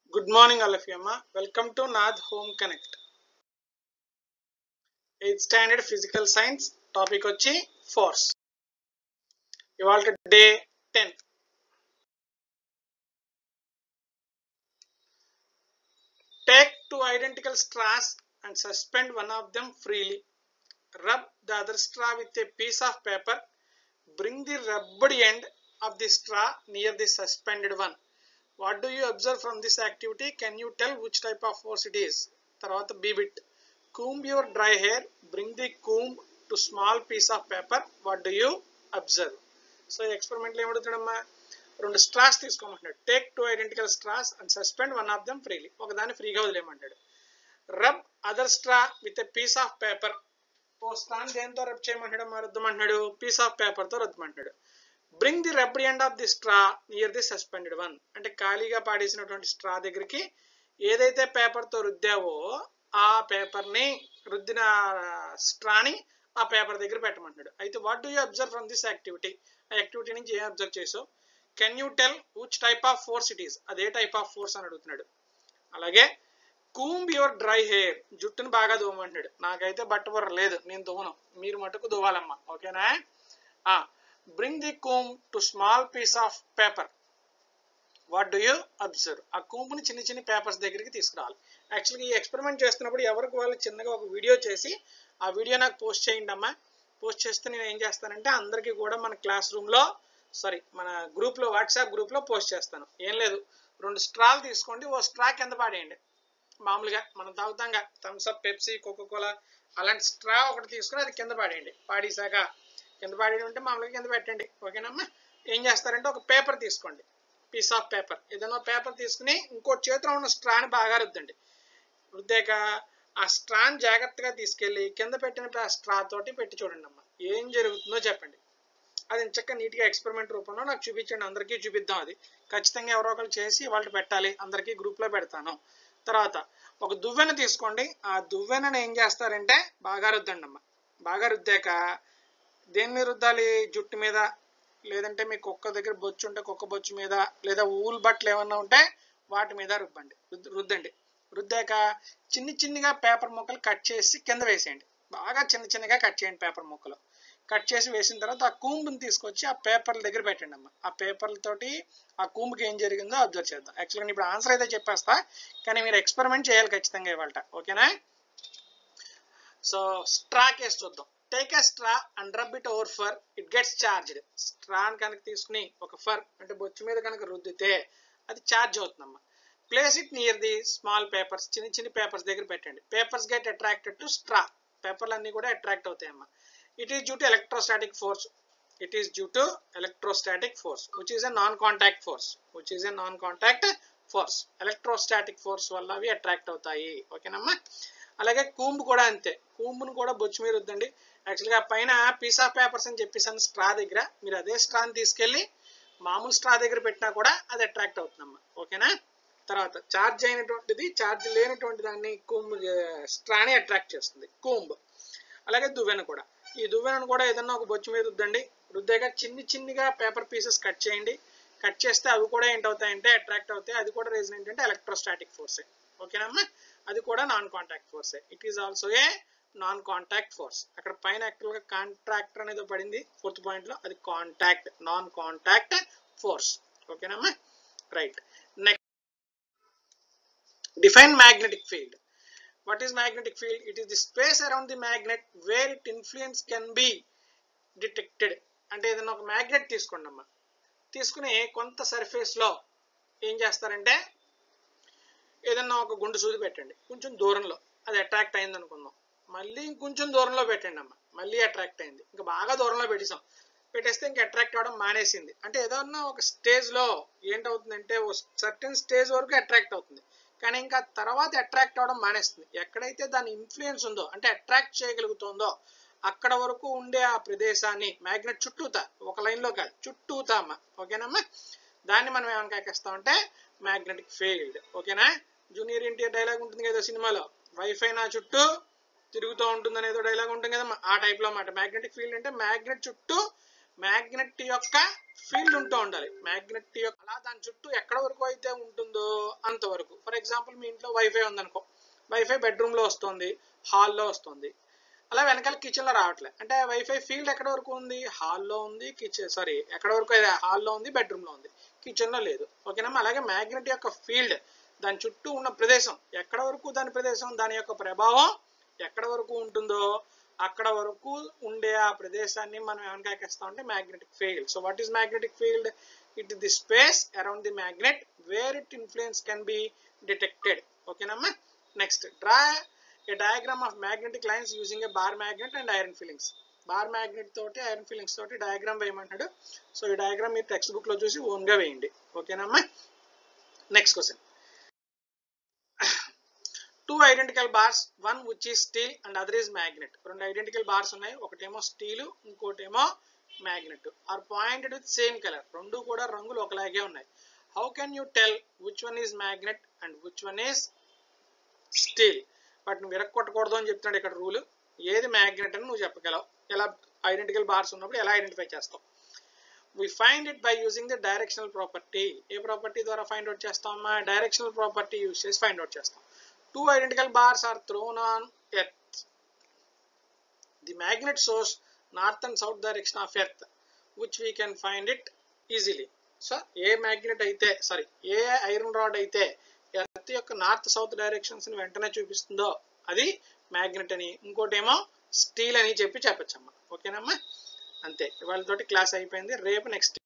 Good morning, all of you. Amma. Welcome to Nath Home Connect. 8th standard physical science topic వచ్చి force ఇవాళ day ten take two identical straws and suspend one of them freely rub the other straw with a piece of paper bring the rubbed end of the straw near the suspended one what do you observe from this activity can you tell which type of force it is తర్వాత b bit comb your dry hair bring the comb to small piece of paper what do you observe so ఎక్స్పెరిమెంట్లో ఏమడుగుతాడమ్మా రెండు straws తీసుకోమంటున్నాడు take two identical straws and suspend one of them freely ఒకదాన్ని ఫ్రీగా వదిలేయమంటాడు rub other straw with a piece of paper ఓ స్ట్రాన్ దేంతో రబ్ చేయమంటాడు రుద్దమంటున్నాడు పీస్ ఆఫ్ పేపర్ తో రుద్దమంటున్నాడు bring the rubbed end of the straw near the suspended one అంటే ఖాళీగా పాడేసినటువంటి స్ట్రా దగ్గరికి ఏదైతే పేపర్ తో రుద్దావో ఆ పేపర్ ని రుద్దిన స్ట్రాని ఆ పేపర్ దగ్గర పెట్టమంటున్నాడు అయితే what do you observe from this activity ఆ యాక్టివిటీ నుంచి ఏం అబ్జర్వ్ చేసావు can you tell which type of force it is అదే టైప్ ఆఫ్ ఫోర్స్ అని అడుగుతున్నాడు అలాగే కూంబ్ యువర్ డ్రై హెయిర్ జుట్టును బాగా దువ్వమంటున్నాడు నాకైతే బట్టబుర్ర లేదు నేను దువ్వను మీరు మటుకు దువ్వాలమ్మా ఓకేనా bring the comb to small piece of paper what do you observe ఆ కూంపుని చిన్న చిన్న పేపర్స్ దగ్గరికి తీసుకురావాలి యాక్చువల్గా ఈ ఎక్స్పెరిమెంట్ చేస్తున్నప్పుడు ఎవరికి వాళ్ళు చిన్నగా ఒక వీడియో చేసి ఆ వీడియో నాకు పోస్ట్ చేయండి అమ్మా పోస్ట్ చేస్తే నేను ఏం చేస్తానంటే అందరికీ కూడా మన క్లాస్ రూమ్లో సారీ మన గ్రూప్లో వాట్సాప్ గ్రూప్లో పోస్ట్ చేస్తాను ఏం లేదు రెండు స్ట్రాలు తీసుకోండి ఓ స్ట్రా కింద పాడేయండి మామూలుగా మనం తాగుతాంగా థమ్స్ అప్ పెప్సీ కోకోకోలా అలాంటి స్ట్రా ఒకటి తీసుకుని అది కింద పాడేయండి పాడేసాక కింద పాడేయడం ఉంటే మామూలుగా కింద పెట్టండి ఓకేనమ్మా ఏం చేస్తారంటే ఒక పేపర్ తీసుకోండి పీస్ ఆఫ్ పేపర్ ఏదైనా పేపర్ తీసుకుని ఇంకో చేతిలో ఉన్న స్ట్రాని బాగా రుద్దండి రుద్దాక ఆ స్ట్రాన్ జాగ్రత్తగా తీసుకెళ్ళి కింద పెట్టిన స్ట్రా తోటి పెట్టి చూడండి అమ్మా ఏం జరుగుతుందో చెప్పండి అది చక్కగా నీట్గా ఎక్స్పెరిమెంట్ రూపంలో నాకు చూపించండి అందరికీ చూపిద్దాం అది ఖచ్చితంగా ఎవరో ఒకరు చేసి వాళ్ళు పెట్టాలి అందరికీ గ్రూప్లో పెడతాను తర్వాత ఒక దువ్వెన తీసుకోండి ఆ దువ్వెనను ఏం చేస్తారంటే బాగా రుద్దండి అమ్మ బాగా రుద్దాక దేని మీద రుద్దాలి జుట్టు మీద లేదంటే మీ కుక్క దగ్గర బొచ్చు ఉంటే కుక్క బొచ్చు మీద లేదా ఊలు బట్టలు ఏమన్నా ఉంటే వాటి మీద రుబ్బండి రుద్దండి రుద్దాక చిన్ని చిన్నగా పేపర్ ముక్కలు కట్ చేసి కింద వేసేయండి బాగా చిన్న చిన్నగా కట్ చేయండి పేపర్ ముక్కలు కట్ చేసి వేసిన తర్వాత ఆ కూంబుని తీసుకొచ్చి ఆ పేపర్ల దగ్గర పెట్టండి అమ్మ ఆ పేపర్లతోటి ఆ కూంబుకి ఏం జరిగిందో అబ్జర్వ్ చేద్దాం యాక్చువల్గా ఇప్పుడు ఆన్సర్ అయితే చెప్పేస్తా కానీ మీరు ఎక్స్పెరిమెంట్ చేయాలి ఖచ్చితంగా ఇవాళ ఓకేనా సో స్ట్రా కేసు చూద్దాం take a straw and rub it over fur it gets charged straw కనుక తీసుకుని ఒక ఫర్ అంటే బొచ్చు మీద కనుక రుద్దితే అది ఛార్జ్ అవుతుందమ్మా place it near the small papers చిన్న చిన్న పేపర్స్ దగ్గర పెట్టండి papers get attracted to straw పేపర్లు అన్ని కూడా అట్రాక్ట్ అవుతాయమ్మా it is due to electrostatic force it is due to electrostatic force which is a non-contact force which is a non-contact force electrostatic force వల్ల అవి attract అవుతాయి ఓకేనమ్మా అలాగే కూంబు కూడా అంతే కూంబును కూడా బొచ్చు మీద వద్దండి యాక్చువల్గా పైన పీస్ ఆఫ్ పేపర్స్ అని చెప్పేసాను స్ట్రా దగ్గర మీరు అదే స్ట్రాని తీసుకెళ్ళి మామూలు స్ట్రా దగ్గర పెట్టినా కూడా అది అట్రాక్ట్ అవుతుందమ్మా ఓకేనా తర్వాత ఛార్జ్ అయినటువంటిది ఛార్జ్ లేనటువంటి దాన్ని కూంబు స్ట్రాని అట్రాక్ట్ చేస్తుంది కూంబ్ అలాగే దువ్వెన కూడా ఈ దువ్వెనను కూడా ఏదన్నా ఒక బొచ్చు మీద రుద్దండి రుద్దాక చిన్ని చిన్నిగా పేపర్ పీసెస్ కట్ చేయండి కట్ చేస్తే అవి కూడా ఏంటవుతాయంటే అట్రాక్ట్ అవుతాయి అది కూడా రీజన్ ఏంటంటే ఎలక్ట్రోస్టాటిక్ ఫోర్సే ఓకేనమ్మా అది కూడా నాన్ కాంటాక్ట్ ఫోర్సే it is also a non contact force అక్కడ పైన యాక్చువల్గా కాంట్రాక్టర్ అనేది పడింది ఫోర్త్ పాయింట్ లో అది కాంటాక్ట్ నాన్ కాంటాక్ట్ ఫోర్స్ ఓకేనమ్మా right next define magnetic field what is magnetic field it is the space around the magnet where it influence can be detected అంటే ఏదైనా ఒక మ్యాగ్నెట్ తీసుకోండి అమ్మా తీసుకుని కొంత సర్ఫేస్ లో ఏం చేస్తారంటే ఏదన్నా ఒక గుండు సూది పెట్టండి కొంచెం దూరంలో అది అట్రాక్ట్ అయింది అనుకుందాం మళ్ళీ ఇంకొంచెం దూరంలో పెట్టండి అమ్మ మళ్ళీ అట్రాక్ట్ అయింది ఇంకా బాగా దూరంలో పెట్టేసాం పెట్టేస్తే ఇంకా అట్రాక్ట్ అవ్వడం మానేసింది అంటే ఏదన్నా ఒక స్టేజ్ లో ఏంటవుతుందంటే ఓ సర్టెన్ స్టేజ్ వరకు అట్రాక్ట్ అవుతుంది కానీ ఇంకా తర్వాత అట్రాక్ట్ అవడం మానేస్తుంది ఎక్కడైతే దాని ఇన్ఫ్లుయెన్స్ ఉందో అంటే అట్రాక్ట్ చేయగలుగుతుందో అక్కడ వరకు ఉండే ఆ ప్రదేశాన్ని మ్యాగ్నెట్ చుట్టూతా ఒక లైన్ లో కాదు చుట్టూతా అమ్మ ఓకేనమ్మా దాన్ని మనం ఏమని కాకేస్తామంటే మ్యాగ్నెటిక్ ఫీల్డ్ ఓకేనా జూనియర్ ఎన్టీఆర్ డైలాగ్ ఉంటుంది కదా సినిమాలో వైఫై నా చుట్టూ తిరుగుతూ ఉంటుంది అనేదో డైలాగ్ ఉంటుంది కదా ఆ టైప్ లో అన్నమాట మ్యాగ్నెటిక్ ఫీల్డ్ అంటే మ్యాగ్నెట్ చుట్టూ మ్యాగ్నెట్ యొక్క ఫీల్డ్ ఉంటూ ఉండాలి మ్యాగ్నెట్ యొక్క అలా దాని చుట్టూ ఎక్కడ వరకు అయితే ఉంటుందో అంతవరకు ఫర్ ఎగ్జాంపుల్ మీ ఇంట్లో వైఫై ఉందనుకో వైఫై బెడ్రూమ్లో వస్తుంది హాల్లో వస్తుంది అలా వెనకాల కిచెన్లో రావట్లే అంటే వైఫై ఫీల్డ్ ఎక్కడ వరకు ఉంది హాల్లో ఉంది కిచెన్ సారీ ఎక్కడ వరకు అయితే హాల్లో ఉంది బెడ్రూమ్లో ఉంది కిచెన్లో లేదు ఓకేనమ్మా అలాగే మ్యాగ్నెట్ యొక్క ఫీల్డ్ దాని చుట్టూ ఉన్న ప్రదేశం ఎక్కడ వరకు దాని ప్రదేశం దాని యొక్క ప్రభావం ఎక్కడ వరకు ఉంటుందో అక్కడ వరకు ఉండే ఆ ప్రదేశాన్ని మనం ఏమని కాకేస్తాం అంటే magnetic field so what is magnetic field it the space around the magnet where it influence can be detected ఓకేనమ్మా next draw a diagram of magnetic lines using a bar magnet and iron filings bar magnet తోటి iron filings తోటి diagram వేయమంటాడు so ఈ diagram మీరు text book లో చూసి own గా వేయండి ఓకేనమ్మా next question two identical bars one which is steel and other is magnet రెండు ఐడెంటికల్ బార్స్ ఉన్నాయి ఒకటేమో స్టీల్ ఇంకోటేమో magnet are pointed with same colour రెండు కూడా రంగులు ఒకలాగే ఉన్నాయి how can you tell which one is magnet and which one is steel but నువ్వు విరక్కొట్టకూడదు అని చెప్తున్నాడు ఇక్కడ రూల్ ఏది మ్యాగ్నెట్ అని నువ్వు చెప్పగలవు ఎలా ఐడెంటికల్ బార్స్ ఉన్నప్పుడు ఎలా ఐడెంటిఫై చేస్తావు we find it by using the directional property ఏ ప్రాపర్టీ ద్వారా ఫైండ్ అవుట్ చేస్తామా డైరెక్షనల్ ప్రాపర్టీ యూజ్ చేసి ఫైండ్ అవుట్ చేస్తాం two identical bars are thrown on earth the magnet source north and south direction of earth which we can find it easily so a magnet అయితే sorry a iron rod అయితే earth యొక్క north south directions ని వెంటనే చూపిస్తుందో అది magnet అని ఇంకోటేమో steel అని చెప్పి చెప్పచ్చమ్మా ఓకేనమ్మా అంతే ఇవాళతోటి క్లాస్ అయిపోయింది రేపు నెక్స్ట్